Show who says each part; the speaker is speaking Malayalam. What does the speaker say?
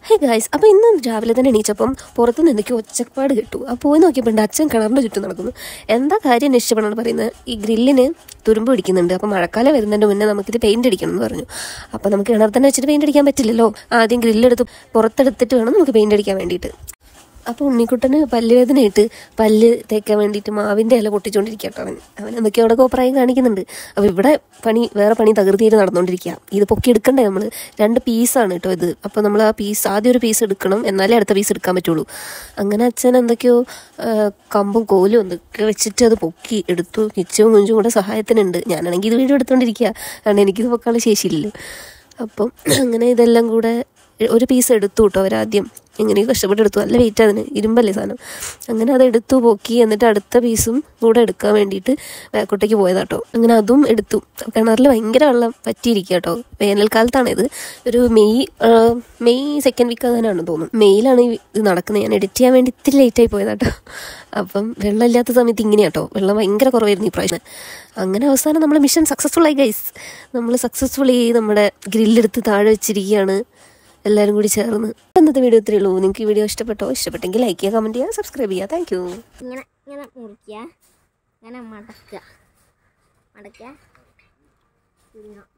Speaker 1: ഹേ ഗായ്സ് അപ്പോൾ ഇന്ന് രാവിലെ തന്നെ എണീച്ചപ്പം പുറത്ത് നിന്ന് എനിക്ക് ഒച്ചപ്പാട് കിട്ടു അപ്പോൾ പോയി നോക്കിയപ്പോൾ ഉണ്ട് അച്ഛൻ കിണറിൻ്റെ ചുറ്റും നടക്കുന്നു എന്താ കാര്യം അന്വേഷിച്ചപ്പോഴാണ് പറയുന്നത് ഈ ഗ്രില്ലിന് തുരുമ്പ് പിടിക്കുന്നുണ്ട് അപ്പോൾ മഴക്കാലം വരുന്നതിൻ്റെ മുന്നേ നമുക്കിത് പെയിൻറ് അടിക്കണം എന്ന് പറഞ്ഞു അപ്പോൾ നമുക്ക് കിണർ തന്നെ വെച്ചിട്ട് പെയിൻറ് അടിക്കാൻ പറ്റില്ലല്ലോ ആദ്യം ഗ്രില്ലെടുത്ത് പുറത്തെടുത്തിട്ട് വേണം നമുക്ക് പെയിൻറ് അടിക്കാൻ വേണ്ടിയിട്ട് അപ്പോൾ ഉണ്ണിക്കുട്ടന് പല്ലുവേദനയായിട്ട് പല്ല് തേക്കാൻ വേണ്ടിയിട്ട് മാവിൻ്റെ ഇല പൊട്ടിച്ചുകൊണ്ടിരിക്കട്ടോ അവൻ അവൻ എന്തൊക്കെയോ അവിടെ കോപ്രായം കാണിക്കുന്നുണ്ട് അപ്പോൾ ഇവിടെ പണി വേറെ പണി തകൃതിയിൽ നടന്നുകൊണ്ടിരിക്കുക ഇത് പൊക്കി എടുക്കണ്ടേ നമ്മൾ രണ്ട് പീസാണ് കേട്ടോ ഇത് അപ്പോൾ നമ്മൾ ആ പീസ് ആദ്യം ഒരു പീസ് എടുക്കണം എന്നാലേ അടുത്ത പീസ് എടുക്കാൻ പറ്റുള്ളൂ അങ്ങനെ അച്ഛൻ എന്തൊക്കെയോ ആ, കമ്പും കോലും എന്തൊക്കെ വെച്ചിട്ട് അത് പൊക്കി എടുത്തു കിച്ചും കുഞ്ചും കൂടെ സഹായത്തിനുണ്ട് ഞാനാണെങ്കിൽ ഇത് വീഡിയോ എടുത്തുകൊണ്ടിരിക്കുക കാരണം എനിക്കിത് പൊക്കാനുള്ള ശേഷിയില്ലല്ലോ അപ്പം അങ്ങനെ ഇതെല്ലാം കൂടെ ഒരു പീസ് എടുത്തു കേട്ടോ അവരാദ്യം എങ്ങനെയോ കഷ്ടപ്പെട്ട് എടുത്തു നല്ല വെയിറ്റ് അതിന് ഇരുമ്പല്ലേ സാധനം അങ്ങനെ അത് എടുത്തു പൊക്കി എന്നിട്ട് അടുത്ത പീസും കൂടെ എടുക്കാൻ വേണ്ടിയിട്ട് ബാക്കോട്ടേക്ക് പോയതാട്ടോ അങ്ങനെ അതും എടുത്തു കിണറിൽ ഭയങ്കര വെള്ളം പറ്റിയിരിക്കുക കേട്ടോ വേനൽക്കാലത്താണ് ഇത് ഒരു മെയ് ആ, മെയ് സെക്കൻഡ് വീക്ക് അങ്ങനെയാണെന്ന് തോന്നുന്നു മെയ്യിലാണ് ഈ ഇത് നടക്കുന്നത് ഞാൻ എഡിറ്റ് ചെയ്യാൻ വേണ്ടി ഇത്തിരി ലേറ്റായി പോയതാട്ടോ അപ്പം വെള്ളമില്ലാത്ത സമയത്ത് ഇങ്ങനെയാട്ടോ വെള്ളം ഭയങ്കര കുറവായിരുന്നു ഈ പ്രാവശ്യം അങ്ങനെ അവസാനം നമ്മൾ മിഷൻ സക്സസ്ഫുൾ ആയി ഗൈസ് നമ്മൾ സക്സസ്ഫുള്ളി നമ്മുടെ ഗ്രില്ലെടുത്ത് താഴെ വെച്ചിരിക്കുകയാണ് എല്ലാവരും കൂടി ചേർന്ന് ഇന്നത്തെ വീഡിയോ ഇത്രയേ ഉള്ളൂ നിങ്ങൾക്ക് ഈ വീഡിയോ ഇഷ്ടപ്പെട്ടോ ഇഷ്ടപ്പെട്ടെങ്കിൽ ലൈക്ക് ചെയ്യുക കമൻറ്റ് ചെയ്യുക സബ്സ്ക്രൈബ് ചെയ്യുക താങ്ക് യു
Speaker 2: ഇങ്ങനെ ഇങ്ങനെ മുറിക്കുക ഇങ്ങനെ മടക്കുക മടക്കുക തിരിയണം